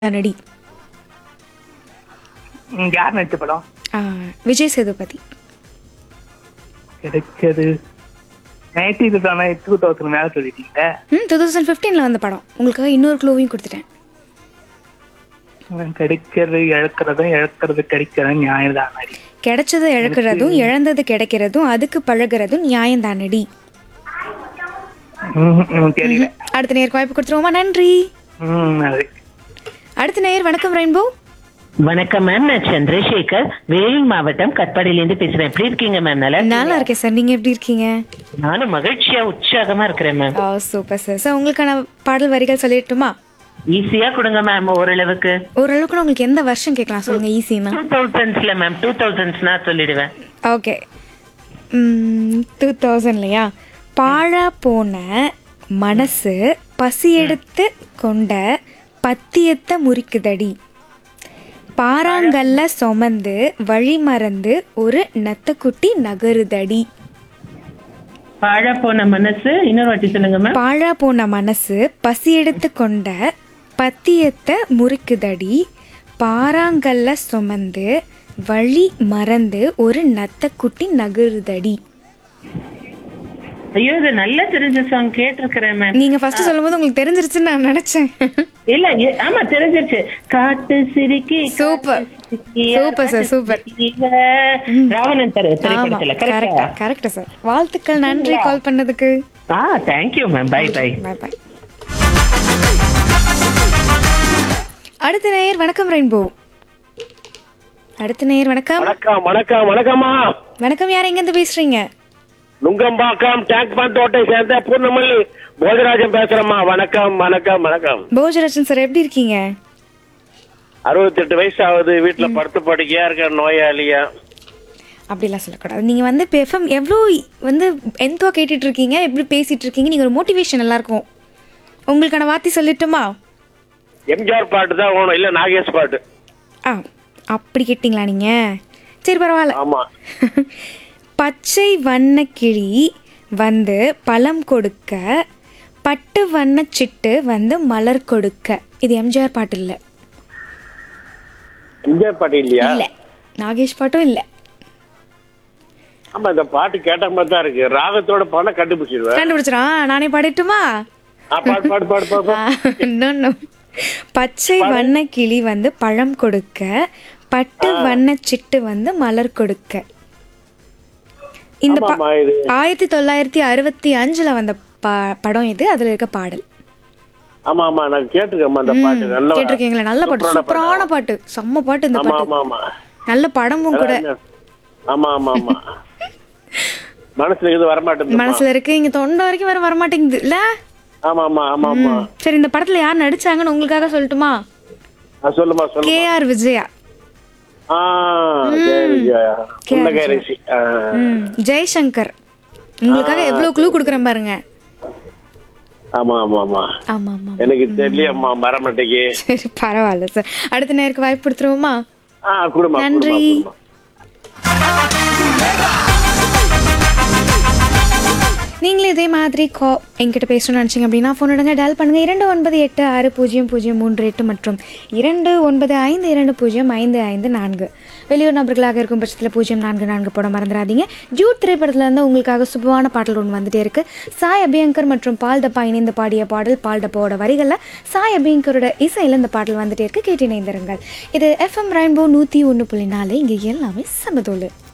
நடி ம், யார் நடிச்ச படம் ஆ, விஜய் சேதுபதி கிடைச்சது நைன்டி டூ டூ தௌசண்ட் மேல சொல்லிட்டீங்க ம் டூ தௌசண்ட் ஃபிஃப்டீனில் வந்த படம் உங்களுக்காக இன்னொரு க்ளூவையும் கொடுத்துட்டேன் ம், கிடைக்கிறது இழக்கிறதும் இழக்கிறது கிடைக்கிறதும் நியாயம் தான் நடி கிடைச்சது இழக்கிறதும் இழந்தது கிடைக்கிறதும் அதுக்கு பழகிறதும் நியாயம்தானடி ம், ம், தெரியல அடுத்த நேருக்கு வாய்ப்பு கொடுத்துருவோமா நன்றி ம் அது அடுத்த நேயர் வணக்கம் ரெயின்போ வணக்கம் மேம் நான் சந்திரசேகர் வேலூர் மாவட்டம் கட்பாடியிலேருந்து பேசுறேன் எப்படி இருக்கீங்க மேம் நல்லா நல்லா இருக்கேன் சார் நீங்கள் எப்படி இருக்கீங்க நானும் மகிழ்ச்சியா உற்சாகமா இருக்கிறேன் ma'am oh super sir sir உங்களுக்கான பாடல் வரிகள் சொல்லிட்டுமா ஈஸியா கொடுங்க மேம் ஓரளவுக்கு ஓரளவுக்கு நான் உங்களுக்கு எந்த வருஷம் கேட்கலாம் சொல்லுங்க ஈஸினா டூ தௌசண்ட்ஸ்ல மேம் டூ தௌசண்ட்ஸ்னா சொல்லிடுவேன் ஓகே டூ தௌசண்ட்லையா பாழா போன மனசு பசியெடுத்து கொண்ட பத்தியத்தை முறிக்குதடி பாறாங்கல்ல சுமந்து வழி மறந்து ஒரு நத்தக்குட்டி நகருதடி பாழா போன மனசு இன்னொரு வாட்டி சொல்லுங்க மேம் பாழா போன மனசு பசியெடுத்து கொண்ட பத்தியத்தை முறிக்குதடி பாறாங்கல்ல சுமந்து வழி மறந்து ஒரு நத்தக்குட்டி நகருதடி ஐயோ இது நல்லா தெரிஞ்ச சாங் கேட்டிருக்கிறேன் மேம் நீங்க ஃபர்ஸ்ட் சொல்லும்போது உங்களுக்கு தெரிஞ்சிருச்சுன்னு நான் நினைச்சேன் இல்ல எ- ஆமா தெரிஞ்சிருச்சு காட்டு சிரிக்கி super super sir super Raavanan தர ஆமா திரைப்படத்துல கரெக்ட் கரெக்டா கரெக்ட் சார் வாழ்த்துக்கள் நன்றி கால் பண்ணதுக்கு ஆ thank you ma'am bye bye bye bye அடுத்த நேயர் வணக்கம் ரெயின்போ அடுத்த நேயர் வணக்கம் வணக்கம் வணக்கம் வணக்கம்மா வணக்கம் யார் எங்க இருந்து பேசுறீங்க நுங்கம்பாக்கம் டேங்க் பந்தோட்டை சேர்ந்த பூர்ணமல்லி போஜராஜன் பேசுறேம்மா வணக்கம் வணக்கம் வணக்கம் போஜராஜன் சார் எப்படி இருக்கீங்க அறுபத்தெட்டு வயசு ஆகுது வீட்டுல படுத்து படுக்கையா இருக்க நோயாளியா அப்படிலாம் சொல்லக்கூடாது நீங்க வந்து இப்போ எஃப்எம் எவ்வளோ வந்து எந்தோ கேட்டுட்டு இருக்கீங்க எப்படி பேசிட்டு இருக்கீங்க நீங்க ஒரு மோட்டிவேஷன் நல்லா இருக்கும் உங்களுக்கான வார்த்தை சொல்லட்டுமா எம்ஜிஆர் பாட்டு தான் வேணும் இல்ல நாகேஷ் பாட்டு ஆ அப்படி கேட்டிங்களா நீங்க சரி பரவாயில்ல ஆமா பச்சை வண்ண கிளி வந்து பழம் கொடுக்க பட்டு வண்ண சிட்டு வந்து மலர் கொடுக்க இது எம்ஜிஆர் பாட்டு இல்ல எம்ஜிஆர் பாட்டு இல்லையா இல்ல நாகேஷ் பாட்டும் இல்ல ஆமா இந்த பாட்டு கேட்ட மாதிரி தான் இருக்கு ராகத்தோட பாட கண்டுபிடிச்சிருவேன் கண்டுபிடிச்சிடா நானே பாடட்டுமா ஆ, பாடு பாடு பாடு பாடு பாடு. No, no. பச்சை வண்ண கிளி வந்து பழம் கொடுக்க பட்டு வண்ண சிட்டு வந்து மலர் கொடுக்க இந்த ப- ஆமாம்மா, இது ஆயிரத்தி தொள்ளாயிரத்தி அறுபத்தி அஞ்சுல வந்த ப- படம் இது அதுல இருக்க பாடல் ஆமா ஆமா நான் கேட்டிருக்கேன் அந்த பாட்டு நல்ல கேட்டிருக்கீங்களா நல்ல பாட்டு சூப்பரான பாட்டு செம்ம பாட்டு இந்த ஆமா பாட்டு ஆமா ஆமா நல்ல படமும் கூட ஆமா ஆமா ஆமா மனசுல இது வரமாட்டேங்குது மனசுல இருக்கு இங்க தொண்டை வரைக்கும் வர வரமாட்டேங்குது இல்ல ஆமா ஆமா ஆமா ஆமா சரி இந்த படத்துல யார் நடிச்சாங்கன்னு உங்களுக்காக சொல்லட்டுமா ஆ, சொல்லுமா கே சொல்லுமா ஆர் விஜயா ஆ ஜெய விஜயா புன்னகை ரிஷி ஆ. ம், ஜெய்சங்கர் உங்களுக்காக எவ்வளவு க்ளூ கொடுக்குறேன் பாருங்க ஆமா ஆமா ஆமா ஆமா ஆமா எனக்கு தெரியலையம்மா மரமட்டைக்கு சரி பரவாயில்ல சார் அடுத்த நேருக்கு வாய்ப்பு கொடுத்துருவோமா ஆ குடும்பம் நன்றி. நீங்களும் இதே மாதிரி கா என்கிட்ட பேசணும்னு நினச்சிங்க அப்படின்னா ஃபோன் எடுங்க டயல் பண்ணுங்கள் இரண்டு ஒன்பது எட்டு ஆறு பூஜ்ஜியம் பூஜ்ஜியம் மூன்று எட்டு மற்றும் இரண்டு ஒன்பது ஐந்து இரண்டு பூஜ்ஜியம் ஐந்து ஐந்து நான்கு வெளியூர் நபர்களாக இருக்கும் பட்சத்தில் பூஜ்ஜியம் நான்கு நான்கு போட மறந்துடாதீங்க ஜூட் திரைப்படத்தில் இருந்து உங்களுக்காக சுபமான பாடல் ஒன்று வந்துட்டே இருக்கு சாய் அபியங்கர் மற்றும் பால் டப்பா இணைந்து பாடிய பாடல் பால் டப்பாவோட வரிகளில் சாய் அபியங்கரோட இசையில் இந்த பாடல் வந்துட்டே இருக்கு கேட்டு இணைந்திருங்கள் இது எஃப்எம் ரெயின்போ நூற்றி ஒன்று புள்ளி நாலு இங்கே எல்லாமே சமதோலு